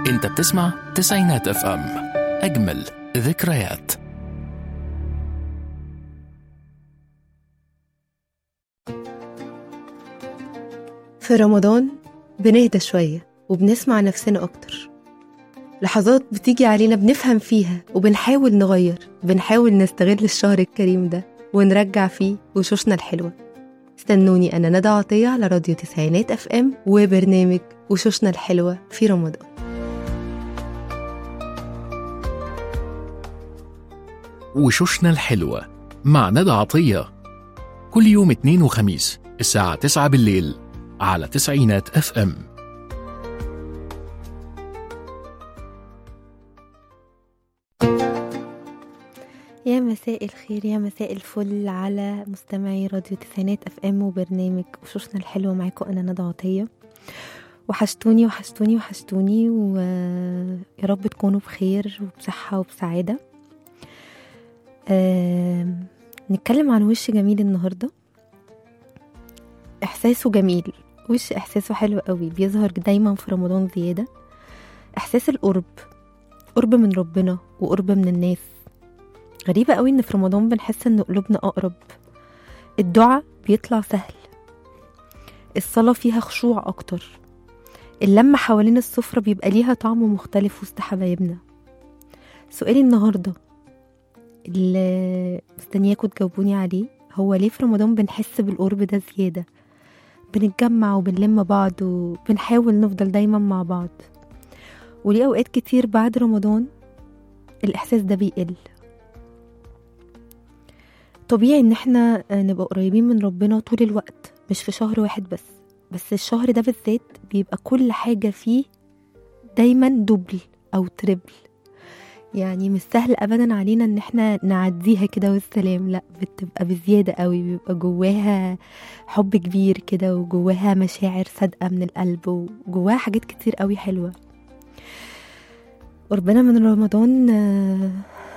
انت بتسمع تسعينات اف ام اجمل ذكريات في رمضان بنهدى شوية وبنسمع نفسنا أكتر لحظات بتيجي علينا بنفهم فيها وبنحاول نغير بنحاول نستغل الشهر الكريم ده ونرجع فيه وشوشنا الحلوة استنوني أنا ندى عطية على راديو تسعينات أف أم وبرنامج وشوشنا الحلوة في رمضان وشوشنا الحلوة مع ندى عطية كل يوم اثنين وخميس الساعة 9 بالليل على تسعينات اف ام يا مساء الخير يا مساء الفل على مستمعي راديو تسعينات اف ام وبرنامج وشوشنا الحلوة معاكم انا ندى عطية وحشتوني وحشتوني وحشتوني ويا رب تكونوا بخير وبصحة وبسعادة آم، نتكلم عن وش جميل النهاردة إحساسه جميل وش إحساسه حلو قوي بيظهر دايما في رمضان زيادة إحساس القرب قرب من ربنا وقرب من الناس غريبة قوي إن في رمضان بنحس إن قلوبنا أقرب الدعاء بيطلع سهل الصلاة فيها خشوع أكتر اللمة حوالين السفرة بيبقى ليها طعم مختلف وسط حبايبنا سؤالي النهاردة اللي مستنياكوا تجاوبوني عليه هو ليه في رمضان بنحس بالقرب ده زيادة بنتجمع وبنلم بعض وبنحاول نفضل دايما مع بعض وليه أوقات كتير بعد رمضان الإحساس ده بيقل طبيعي إن احنا نبقى قريبين من ربنا طول الوقت مش في شهر واحد بس بس الشهر ده بالذات بيبقى كل حاجة فيه دايما دبل أو تربل يعني مش سهل ابدا علينا ان احنا نعديها كده والسلام لا بتبقى بزياده قوي بيبقى جواها حب كبير كده وجواها مشاعر صادقه من القلب وجواها حاجات كتير قوي حلوه قربنا من رمضان آه،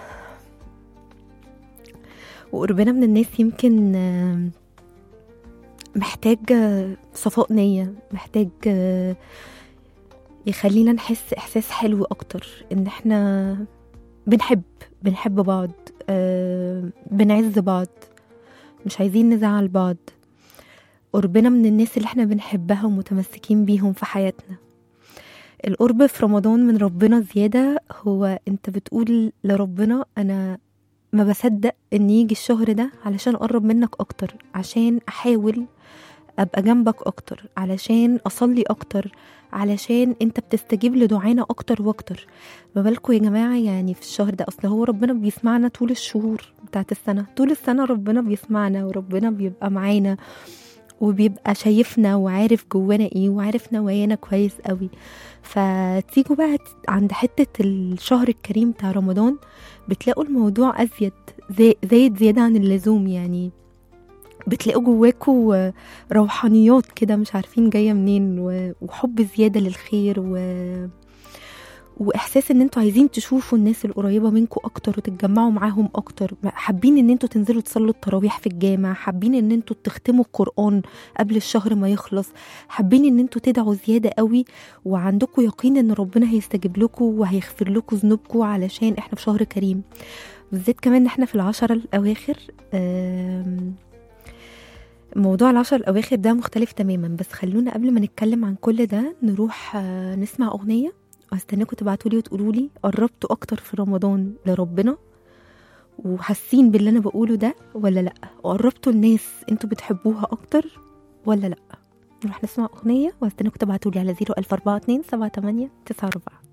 وقربنا من الناس يمكن آه، محتاج آه، صفاء نية محتاج آه، يخلينا نحس إحساس حلو أكتر إن إحنا بنحب بنحب بعض آه، بنعز بعض مش عايزين نزعل بعض قربنا من الناس اللي احنا بنحبها ومتمسكين بيهم في حياتنا القرب في رمضان من ربنا زيادة هو انت بتقول لربنا انا ما بصدق ان يجي الشهر ده علشان اقرب منك اكتر عشان احاول ابقى جنبك اكتر علشان اصلي اكتر علشان انت بتستجيب لدعانا اكتر واكتر ما بالكم يا جماعه يعني في الشهر ده اصل هو ربنا بيسمعنا طول الشهور بتاعت السنه طول السنه ربنا بيسمعنا وربنا بيبقى معانا وبيبقى شايفنا وعارف جوانا ايه وعارف نوايانا كويس قوي فتيجوا بقى عند حته الشهر الكريم بتاع رمضان بتلاقوا الموضوع ازيد زي زايد زياده عن اللزوم يعني بتلاقوا جواكوا روحانيات كده مش عارفين جايه منين و- وحب زياده للخير و... واحساس ان انتوا عايزين تشوفوا الناس القريبه منكم اكتر وتتجمعوا معاهم اكتر حابين ان انتوا تنزلوا تصلوا التراويح في الجامع حابين ان انتوا تختموا القران قبل الشهر ما يخلص حابين ان انتوا تدعوا زياده قوي وعندكم يقين ان ربنا هيستجيب لكم وهيغفر لكم ذنوبكم علشان احنا في شهر كريم بالذات كمان ان احنا في العشرة الاواخر آم، موضوع العشر الأواخر ده مختلف تماما بس خلونا قبل ما نتكلم عن كل ده نروح آه، نسمع أغنية وهستناكم تبعتولي وتقولولي قربتوا أكتر في رمضان لربنا وحاسين باللي أنا بقوله ده ولا لأ وقربتوا الناس انتوا بتحبوها أكتر ولا لأ نروح نسمع أغنية وهستناكم تبعتولي على 01427 78 94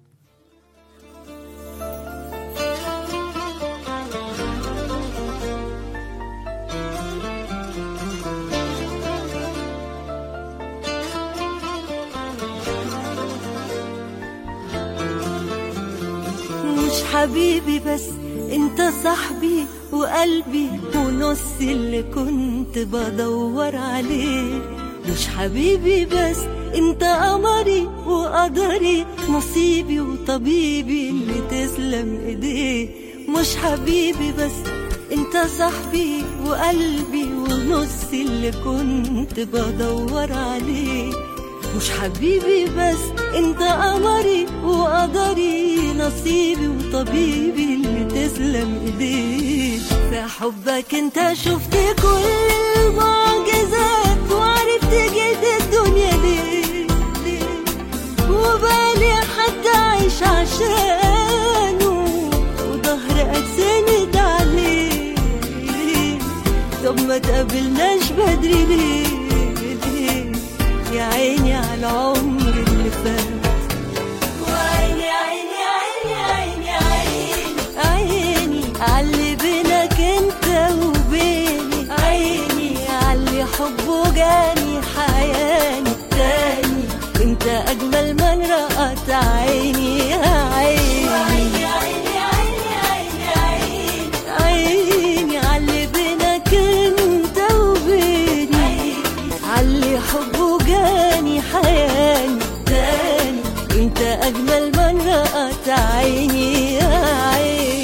مش حبيبي بس انت صاحبي وقلبي ونص اللي كنت بدور عليه مش حبيبي بس انت قمري وقدري نصيبي وطبيبي اللي تسلم ايديه مش حبيبي بس انت صاحبي وقلبي ونص اللي كنت بدور عليه مش حبيبي بس انت قمري وقدري نصيبي وطبيبي اللي تسلم ايديك في حبك انت شفت كل المعجزات وعرفت جيت الدنيا ليه ليه وبالي حد عايش عشانه وظهر اتسند عليه طب ما تقابلناش بدري ليه ليه يا عيني على العمر اللي فات وعيني عيني عيني عيني عيني عيني عاللي بينك انت وبيني عيني عاللي حبه جاني حياني تاني انت اجمل من رأت عيني يا عيني عيني عيني عيني عيني عاللي بينك انت وبيني عاللي حبه جاني حياني تاني انت اجمل من رأت عيني يا عيني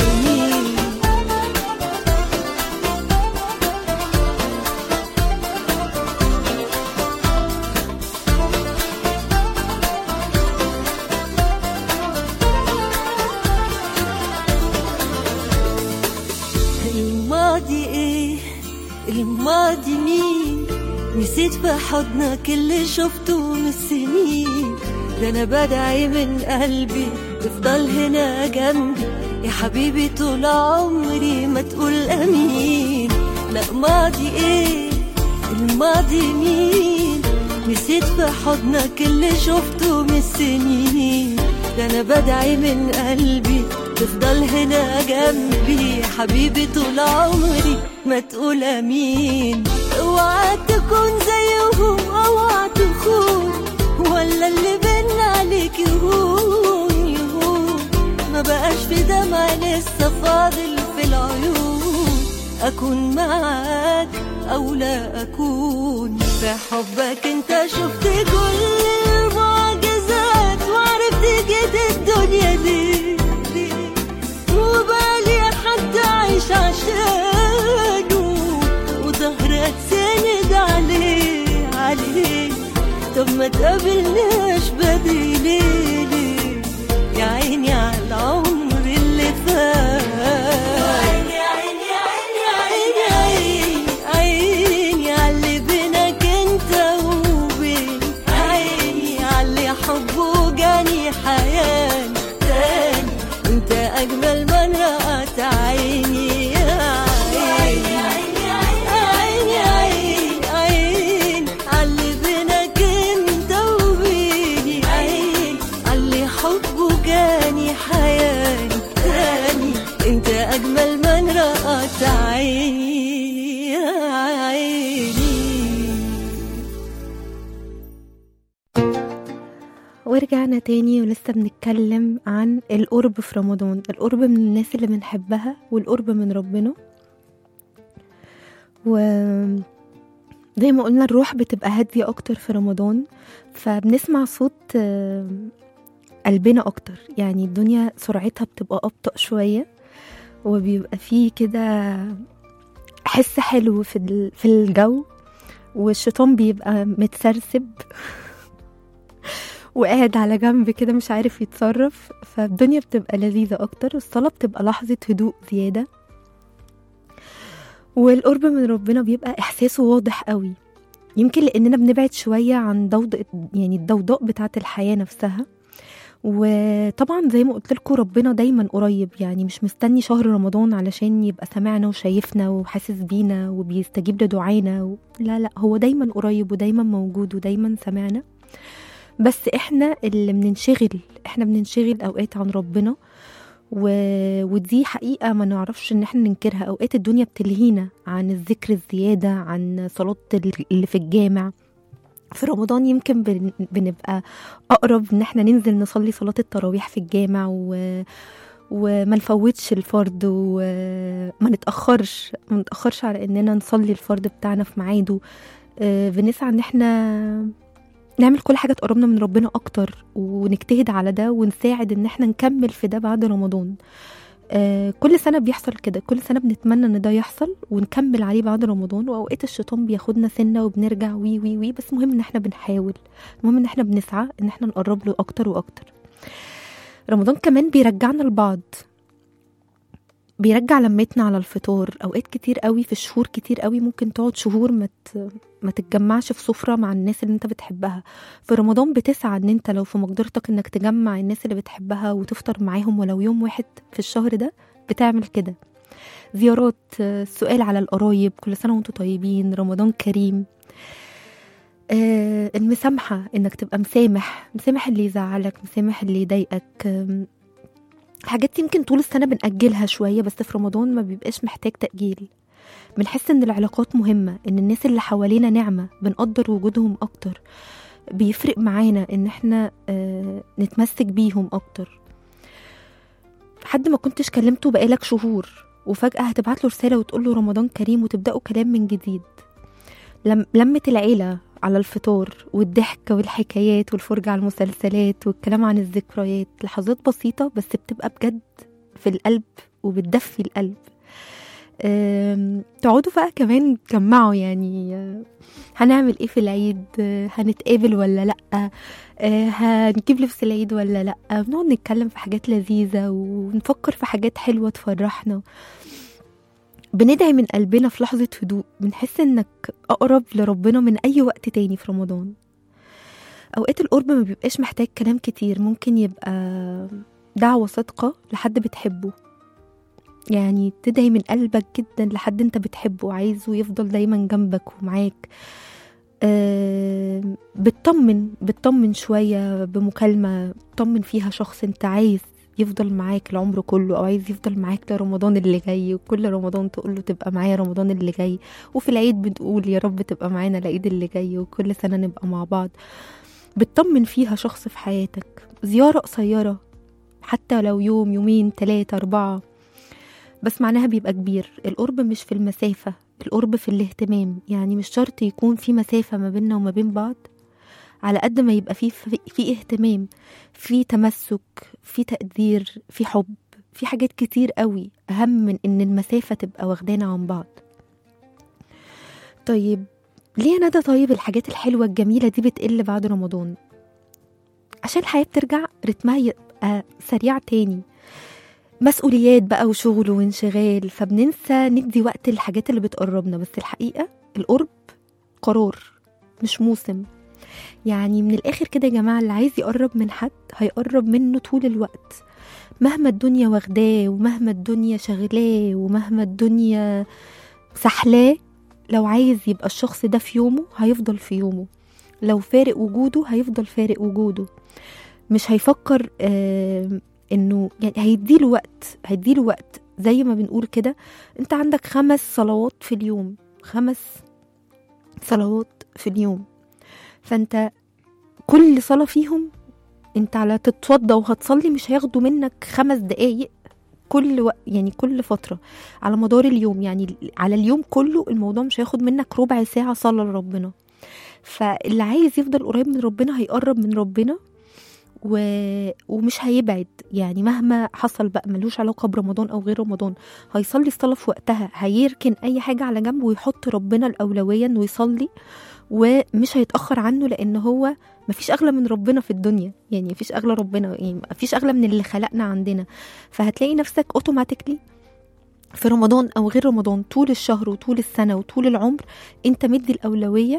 الماضي ايه الماضي مين نسيت في حضنك اللي شفته من السنين ده انا بدعي من قلبي تفضل هنا جنبي يا حبيبي طول عمري ما تقول امين لا ماضي ايه الماضي مين نسيت في حضنك اللي شفته من السنين ده انا بدعي من قلبي تفضل هنا جنبي يا حبيبي طول عمري ما تقول امين اوعى تكون زيهم اوعى تخون ولا اللي بينا عليك يهون يهون ما بقاش في دمع لسه فاضل في العيون اكون معاك او لا اكون في حبك انت شفت كل المعجزات وعرفت جيت الدنيا ليه ليه وبالي حد عايش عشانه وظهر اتسند عليه عليه طب ما تقابلناش بدري ليه ليه يا عيني على العمر اللي فات عيني عيني عيني عيني عيني عاللي بينك انت وبين عيني عاللي حبه جاني حياني تاني انت اجمل من رأت عيني يا عيني عيني عيني عيني عاللي بينك انت وبيني عيني عاللي حبه جاني حياني تاني انت اجمل من رأت عيني يا عيني ورجعنا تاني ولسه بنتكلم عن القرب في رمضان القرب من الناس اللي بنحبها والقرب من ربنا و زي ما قلنا الروح بتبقى هادية أكتر في رمضان فبنسمع صوت آه، قلبنا أكتر يعني الدنيا سرعتها بتبقى أبطأ شوية وبيبقى فيه كده حس حلو في ال- في الجو والشيطان بيبقى متسرسب وقاعد على جنب كده مش عارف يتصرف فالدنيا بتبقى لذيذة أكتر الصلاة بتبقى لحظة هدوء زيادة والقرب من ربنا بيبقى إحساسه واضح قوي يمكن لأننا بنبعد شوية عن ضوضاء يعني الضوضاء بتاعة الحياة نفسها وطبعا زي ما قلت لكم ربنا دايما قريب يعني مش مستني شهر رمضان علشان يبقى سامعنا وشايفنا وحاسس بينا وبيستجيب لدعائنا و... لا لا هو دايما قريب ودايما موجود ودايما سامعنا بس احنا اللي بننشغل احنا بننشغل اوقات عن ربنا و... ودي حقيقة ما نعرفش ان احنا ننكرها اوقات الدنيا بتلهينا عن الذكر الزيادة عن صلاة اللي في الجامع في رمضان يمكن بن... بنبقى اقرب ان احنا ننزل نصلي صلاة التراويح في الجامع و... وما نفوتش الفرض وما نتأخرش ما نتأخرش على اننا نصلي الفرض بتاعنا في ميعاده آه، بنسعى ان احنا نعمل كل حاجة تقربنا من ربنا أكتر ونجتهد على ده ونساعد إن احنا نكمل في ده بعد رمضان آه كل سنة بيحصل كده كل سنة بنتمنى ان ده يحصل ونكمل عليه بعد رمضان واوقات الشيطان بياخدنا سنة وبنرجع وي وي وي بس مهم ان احنا بنحاول المهم ان احنا بنسعى ان احنا نقرب له اكتر واكتر رمضان كمان بيرجعنا لبعض بيرجع لمتنا على الفطار اوقات كتير قوي في الشهور كتير قوي ممكن تقعد شهور ما ت- ما تتجمعش في سفرة مع الناس اللي انت بتحبها في رمضان بتسعى ان انت لو في مقدرتك انك تجمع الناس اللي بتحبها وتفطر معاهم ولو يوم واحد في الشهر ده بتعمل كده زيارات آه، سؤال على القرايب كل سنة وانتم طيبين رمضان كريم آه، المسامحة انك تبقى مسامح مسامح اللي يزعلك مسامح اللي يضايقك آم، حاجات يمكن طول السنة بنأجلها شوية بس في رمضان ما بيبقاش محتاج تأجيل بنحس ان العلاقات مهمة ان الناس اللي حوالينا نعمة بنقدر وجودهم اكتر بيفرق معانا ان احنا آه، نتمسك بيهم اكتر حد ما كنتش كلمته بقالك شهور وفجأة هتبعت له رسالة وتقول له رمضان كريم وتبدأوا كلام من جديد لم لمة العيلة على الفطار والضحك والحكايات والفرجة على المسلسلات والكلام عن الذكريات لحظات بسيطة بس بتبقى بجد في القلب وبتدفي القلب أم، تقعدوا بقى كمان تجمعوا يعني آه، هنعمل ايه في العيد آه، هنتقابل ولا لا آه، هنجيب لبس العيد ولا لا بنقعد نتكلم في حاجات لذيذة ونفكر في حاجات حلوة تفرحنا بندعي من قلبنا في لحظة هدوء بنحس انك اقرب لربنا من اي وقت تاني في رمضان اوقات القرب ما بيبقاش محتاج كلام كتير ممكن يبقى دعوة صادقة لحد بتحبه يعني تدعي من قلبك جدا لحد انت بتحبه وعايزه يفضل دايما جنبك ومعاك آه بتطمن بتطمن شوية بمكالمة بتطمن فيها شخص انت عايز يفضل معاك العمر كله او عايز يفضل معاك لرمضان اللي جاي وكل رمضان تقول له تبقى معايا رمضان اللي جاي وفي العيد بتقول يا رب تبقى معانا العيد اللي جاي وكل سنة نبقى مع بعض بتطمن فيها شخص في حياتك زيارة قصيرة حتى لو يوم يومين تلاتة أربعة بس معناها بيبقى كبير القرب مش في المسافة القرب في الاهتمام يعني مش شرط يكون في مسافة ما بيننا وما بين بعض على قد ما يبقى في في اهتمام في تمسك في تقدير في حب في حاجات كتير قوي أهم من إن المسافة تبقى واخدانا عن بعض طيب ليه يا ندى طيب الحاجات الحلوة الجميلة دي بتقل بعد رمضان عشان الحياة بترجع رتمها يبقى سريع تاني مسؤوليات بقى وشغل وانشغال فبننسى ندي وقت للحاجات اللي بتقربنا بس الحقيقة القرب قرار مش موسم يعني من الآخر كده يا جماعة اللي عايز يقرب من حد هيقرب منه طول الوقت مهما الدنيا واخداه ومهما الدنيا شغلاه ومهما الدنيا سحلاه لو عايز يبقى الشخص ده في يومه هيفضل في يومه لو فارق وجوده هيفضل فارق وجوده مش هيفكر آه انه يعني هيديله وقت هيديله وقت زي ما بنقول كده انت عندك خمس صلوات في اليوم خمس صلوات في اليوم فانت كل صلاة فيهم انت على تتوضى وهتصلي مش هياخدوا منك خمس دقايق كل وقت يعني كل فترة على مدار اليوم يعني على اليوم كله الموضوع مش هياخد منك ربع ساعة صلاة لربنا فاللي عايز يفضل قريب من ربنا هيقرب من ربنا و... ومش هيبعد يعني مهما حصل بقى ملوش علاقة برمضان أو غير رمضان هيصلي الصلاة في وقتها هيركن أي حاجة على جنب ويحط ربنا الأولوية إنه يصلي ومش هيتأخر عنه لأن هو مفيش أغلى من ربنا في الدنيا يعني مفيش أغلى ربنا يعني مفيش أغلى من اللي خلقنا عندنا فهتلاقي نفسك أوتوماتيكلي في رمضان أو غير رمضان طول الشهر وطول السنة وطول العمر أنت مدي الأولوية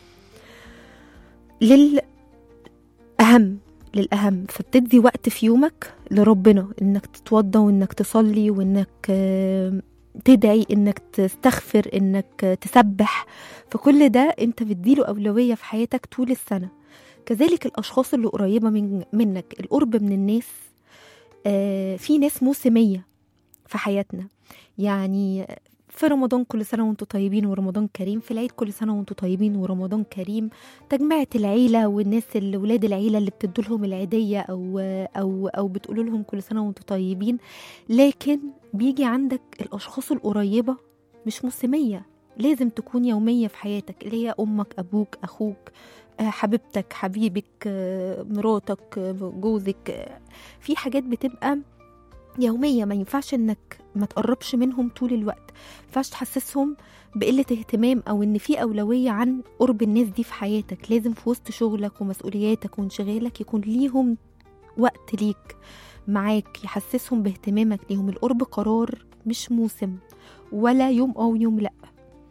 للأهم للأهم فبتدي وقت في يومك لربنا إنك تتوضى وإنك تصلي وإنك آه، تدعي إنك تستغفر إنك تسبح فكل ده أنت بتديله أولوية في حياتك طول السنة كذلك الأشخاص اللي قريبة من منك القرب من الناس آه، في ناس موسمية في حياتنا يعني في رمضان كل سنة وانتم طيبين ورمضان كريم في العيد كل سنة وانتم طيبين ورمضان كريم تجمعة العيلة والناس اللي ولاد العيلة اللي بتدوا لهم العيدية أو أو أو بتقولوا لهم كل سنة وانتم طيبين لكن بيجي عندك الأشخاص القريبة مش موسمية لازم تكون يومية في حياتك اللي هي أمك أبوك أخوك آه، حبيبتك حبيبك آه، مراتك آه، جوزك آه، في حاجات بتبقى يومية ما ينفعش انك ما تقربش منهم طول الوقت ما ينفعش تحسسهم بقلة اهتمام او ان في اولوية عن قرب الناس دي في حياتك لازم في وسط شغلك ومسؤولياتك وانشغالك يكون ليهم وقت ليك معاك يحسسهم باهتمامك ليهم القرب قرار مش موسم ولا يوم او يوم لا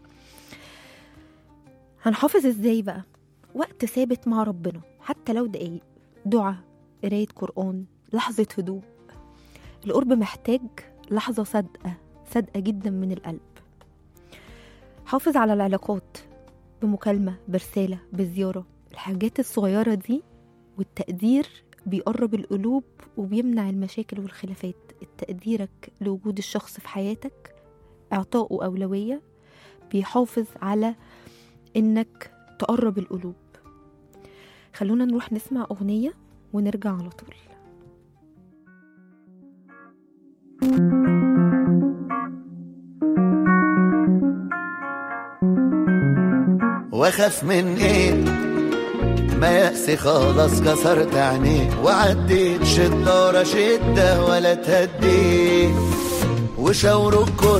هنحافظ ازاي بقى وقت ثابت مع ربنا حتى لو دقايق دعاء قراية قرآن لحظة هدوء القرب محتاج لحظة صادقة صادقة جدا من القلب حافظ على العلاقات بمكالمة برسالة بزيارة الحاجات الصغيرة دي والتقدير بيقرب القلوب وبيمنع المشاكل والخلافات تقديرك لوجود الشخص في حياتك إعطائه أولوية بيحافظ على إنك تقرب القلوب خلونا نروح نسمع أغنية ونرجع على طول واخاف من ايه ما يأسي خلاص كسرت عينيه وعديت شدة ورا شدة ولا تهديت وشاوروا الكل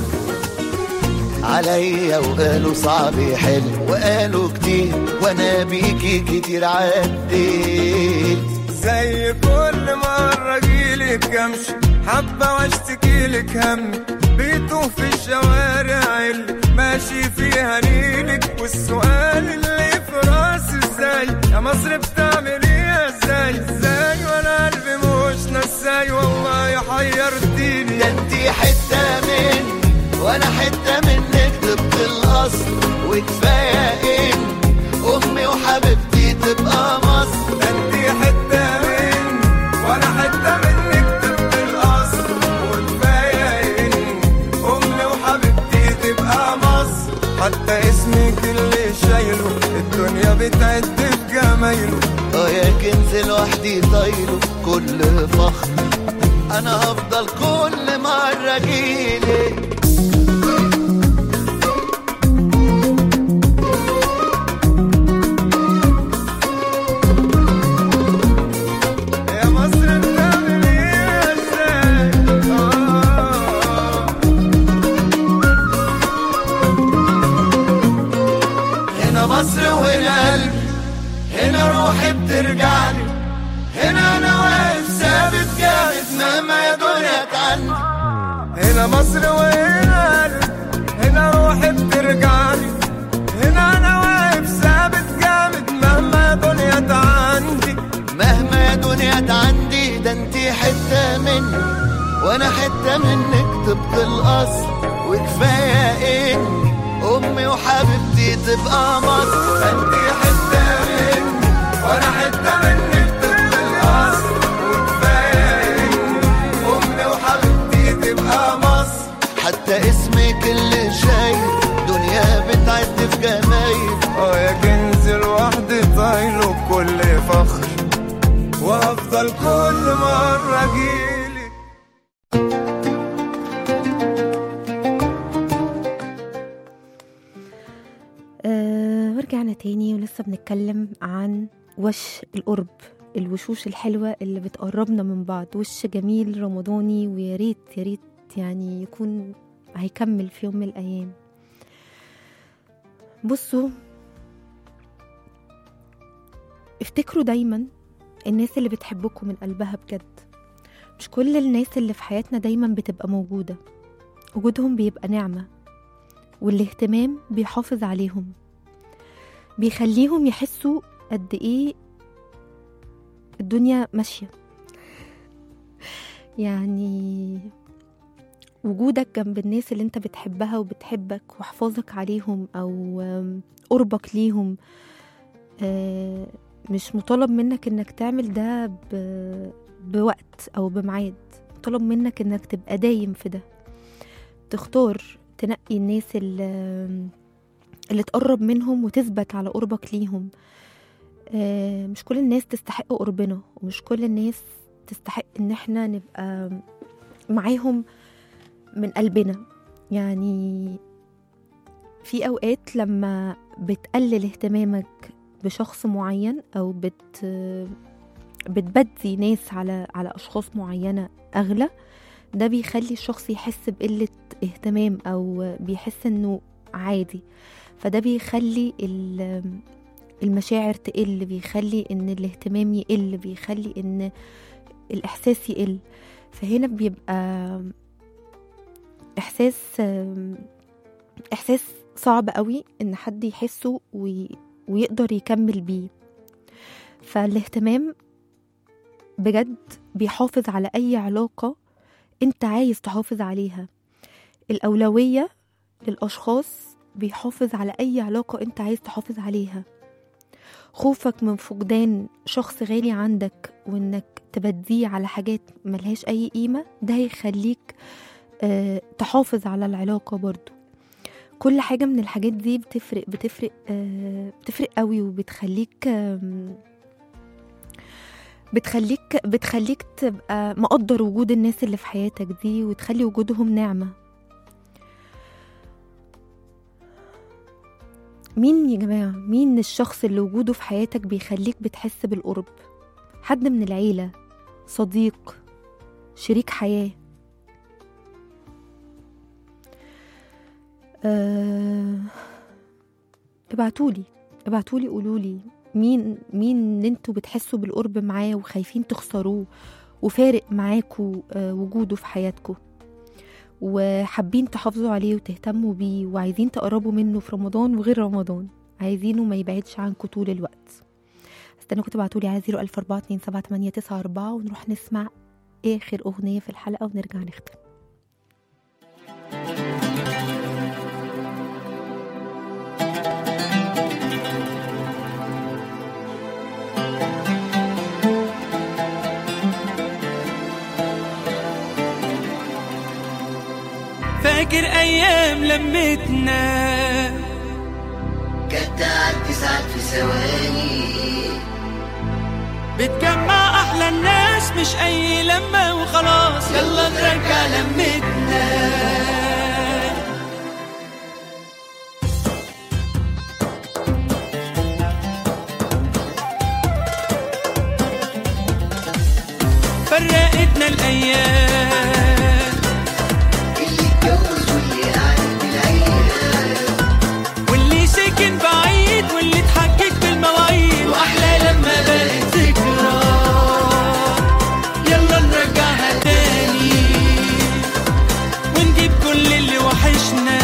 عليا وقالوا صعب يحل وقالوا كتير وانا بيكي كتير عديت زي كل مرة جيلك امشي حبة واشتكيلك هم بيتوه في الشوارع اللي ماشي فيها نيلك والسؤال اللي في راسي ازاي يا مصر بتعمل ايه ازاي ازاي وانا قلبي مش نساي والله حيرتيني ده انتي حتة مني وانا حتة منك طبق الاصل وكفاية ان امي وحبيبتي تبقى مصر ده انتي حتة مني وانا حتة منك طب الاصل وكفاية ان امي وحبيبتي تبقى مصر حتى اسمك اللي شايله الدنيا بتعد في جمايله اه يا كنز لوحدي طايله كل فخر انا هفضل كل مرة جيلك يا مصر بتعمل ايه ازاي آه. هنا مصر وهنا قلبي هنا روحي بترجعني هنا انا واقف ثابت جامد مهما يا دنيا تعني هنا مصر وهنا قلبي، هنا روحي بترجعني هنا انا واقف ثابت جامد مهما دنيا تعندي مهما يا دنيا تعندي ده انتي حتة مني وانا حتة منك طبق الاصل وكفاية اني امي وحبيبتي تبقى مصر انتي حتة مني وانا حتة منك طبق الاصل وكفاية اني امي وحبيبتي تبقى مصر حتى اسمك اللي شايف دنيا بتعد في جمايل اه يا كنز لوحدي طايله بكل فخر وهفضل كل مرة اجيلك آه ورجعنا تاني ولسه بنتكلم عن وش القرب الوشوش الحلوة اللي بتقربنا من بعض وش جميل رمضاني ويا ريت يا ريت يعني يكون هيكمل في يوم من الأيام بصوا افتكروا دايما الناس اللي بتحبكم من قلبها بجد مش كل الناس اللي في حياتنا دايما بتبقى موجودة وجودهم بيبقى نعمة والاهتمام بيحافظ عليهم بيخليهم يحسوا قد ايه الدنيا ماشية يعني وجودك جنب الناس اللي انت بتحبها وبتحبك وحفاظك عليهم او آم، قربك ليهم آه، مش مطالب منك انك تعمل ده ب- بوقت او بميعاد مطالب منك انك تبقى دايم في ده تختار تنقي الناس اللي اللي تقرب منهم وتثبت على قربك ليهم آه، مش كل الناس تستحق قربنا ومش كل الناس تستحق ان احنا نبقى معاهم من قلبنا يعني في اوقات لما بتقلل اهتمامك بشخص معين او بت بتبدي ناس على على اشخاص معينه اغلى ده بيخلي الشخص يحس بقلة اهتمام أو بيحس إنه عادي فده بيخلي ال- المشاعر تقل بيخلي إن الاهتمام يقل بيخلي إن الإحساس يقل فهنا بيبقى إحساس إحساس صعب قوي إن حد يحسه وي ويقدر يكمل بيه فالاهتمام بجد بيحافظ على أي علاقة أنت عايز تحافظ عليها الأولوية للأشخاص بيحافظ على أي علاقة أنت عايز تحافظ عليها خوفك من فقدان شخص غالي عندك وإنك تبديه على حاجات ملهاش أي قيمة ده هيخليك آه، تحافظ على العلاقة برضو كل حاجة من الحاجات دي بتفرق بتفرق آه، بتفرق قوي وبتخليك آم، بتخليك بتخليك تبقى مقدر وجود الناس اللي في حياتك دي وتخلي وجودهم نعمة مين يا جماعة مين الشخص اللي وجوده في حياتك بيخليك بتحس بالقرب حد من العيلة صديق شريك حياة أه... ابعتولي ابعتولي قولولي مين مين اللي انتوا بتحسوا بالقرب معاه وخايفين تخسروه وفارق معاكوا آه، وجوده في حياتكوا وحابين تحافظوا عليه وتهتموا بيه وعايزين تقربوا منه في رمضان وغير رمضان عايزينه ما يبعدش عنكم طول الوقت استناكم تبعتولي على 004278994 ونروح نسمع اخر اغنيه في الحلقه ونرجع نختم فاكر ايام لمتنا كانت تعدي ساعات في ثواني بتجمع احلى الناس مش اي لمه وخلاص يلا نرجع لمتنا فرقتنا الايام اللي اتجوز واللي قاعد بالعيال واللي سكن بعيد واللي اتحجج بالمواعيد واحلى لما بقت ذكرى يلا نرجعها تاني ونجيب كل اللي وحشنا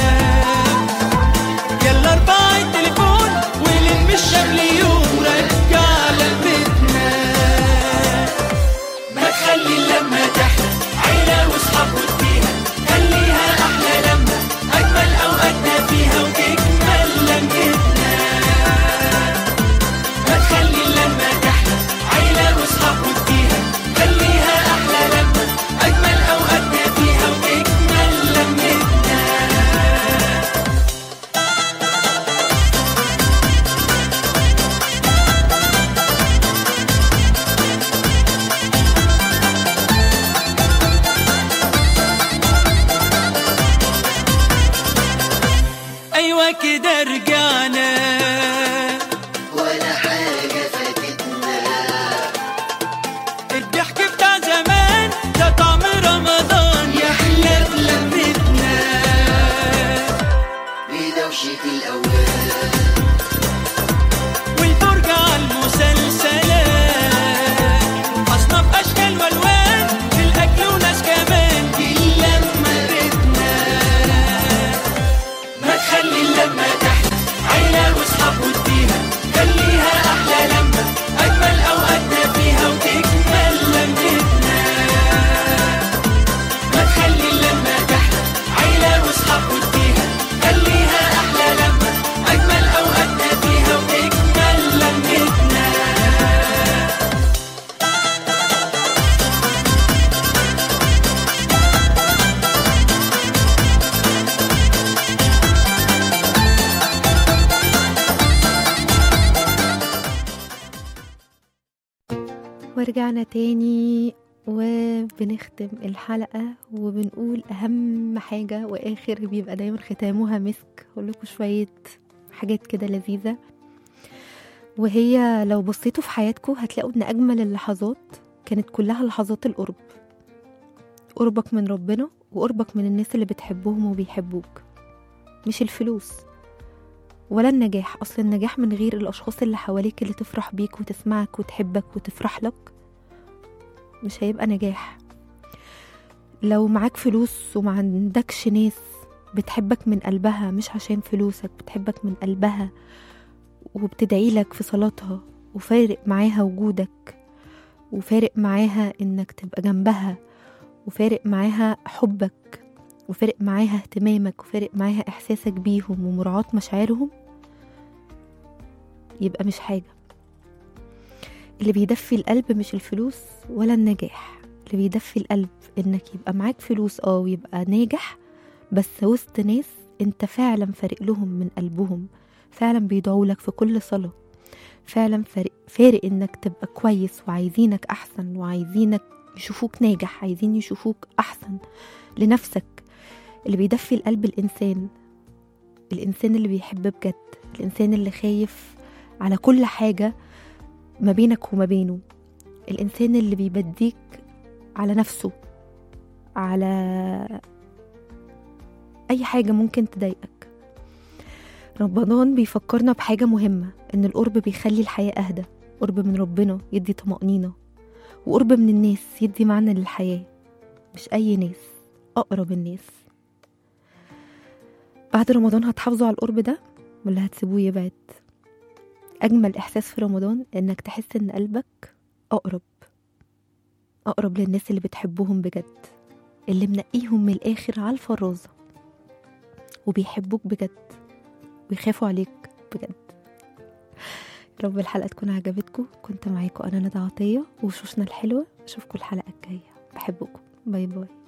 يلا ارفع التليفون ولم الشمل يوم رجع لمتنا ما تخلي اللمة تحلى عيلة واصحاب واديها خليها أحلى لمة أجمل أوقاتنا فيها وتكمل لمتنا ما تخلي اللمة تحلى عيلة واصحاب واديها خليها أحلى لمة أجمل أوقاتنا فيها وتكمل لمتنا أيوة كده رجعنا ولا حاجة فاتتنا الضحك بتاع زمان ده طعم رمضان يا حلال لمتنا بدوشة الأوان والفرجة على المسلسلات أصناف أشكال وألوان في الأكل وناس كمان دي اللمة بيتنا ما تخلي اللمة تحلى عيلة وأصحاب وديها خليها أحلى لمة أجمل أوقاتنا فيها وتكمل لمتنا ما تخلي اللمة تحلى عيلة وأصحاب وديها خليها أحلى لمة أجمل أوقاتنا فيها وتكمل لمتنا ورجعنا تاني وبنختم الحلقة وبنقول أهم حاجة وآخر بيبقى دايما ختامها مسك أقول لكم شوية حاجات كده لذيذة وهي لو بصيتوا في حياتكم هتلاقوا إن أجمل اللحظات كانت كلها لحظات القرب قربك من ربنا وقربك من الناس اللي بتحبهم وبيحبوك مش الفلوس ولا النجاح أصل النجاح من غير الأشخاص اللي حواليك اللي تفرح بيك وتسمعك وتحبك وتفرح لك مش هيبقى نجاح لو معاك فلوس وما عندكش ناس بتحبك من قلبها مش عشان فلوسك بتحبك من قلبها وبتدعي لك في صلاتها وفارق معاها وجودك وفارق معاها انك تبقى جنبها وفارق معاها حبك وفارق معاها اهتمامك وفارق معاها احساسك بيهم ومراعاة مشاعرهم يبقى مش حاجة اللي بيدفي القلب مش الفلوس ولا النجاح اللي بيدفي القلب انك يبقى معاك فلوس اه ويبقى ناجح بس وسط ناس انت فعلا فارق لهم من قلبهم فعلا بيدعوا لك في كل صلاة فعلا فارق, فارق انك تبقى كويس وعايزينك احسن وعايزينك يشوفوك ناجح عايزين يشوفوك احسن لنفسك اللي بيدفي القلب الانسان الانسان اللي بيحب بجد الانسان اللي خايف على كل حاجة ما بينك وما بينه الانسان اللي بيبديك على نفسه على اي حاجة ممكن تضايقك رمضان بيفكرنا بحاجة مهمة إن القرب بيخلي الحياة أهدى قرب من ربنا يدي طمأنينة وقرب من الناس يدي معنى للحياة مش أي ناس أقرب الناس بعد رمضان هتحافظوا على القرب ده ولا هتسيبوه يبعد أجمل إحساس في رمضان إنك تحس إن قلبك أقرب أقرب للناس اللي بتحبهم بجد اللي منقيهم من الآخر على الفرازة وبيحبوك بجد ويخافوا عليك بجد يا رب الحلقة تكون عجبتكم كنت معاكم أنا ندى عطية وشوشنا الحلوة أشوفكم الحلقة الجاية بحبكم باي باي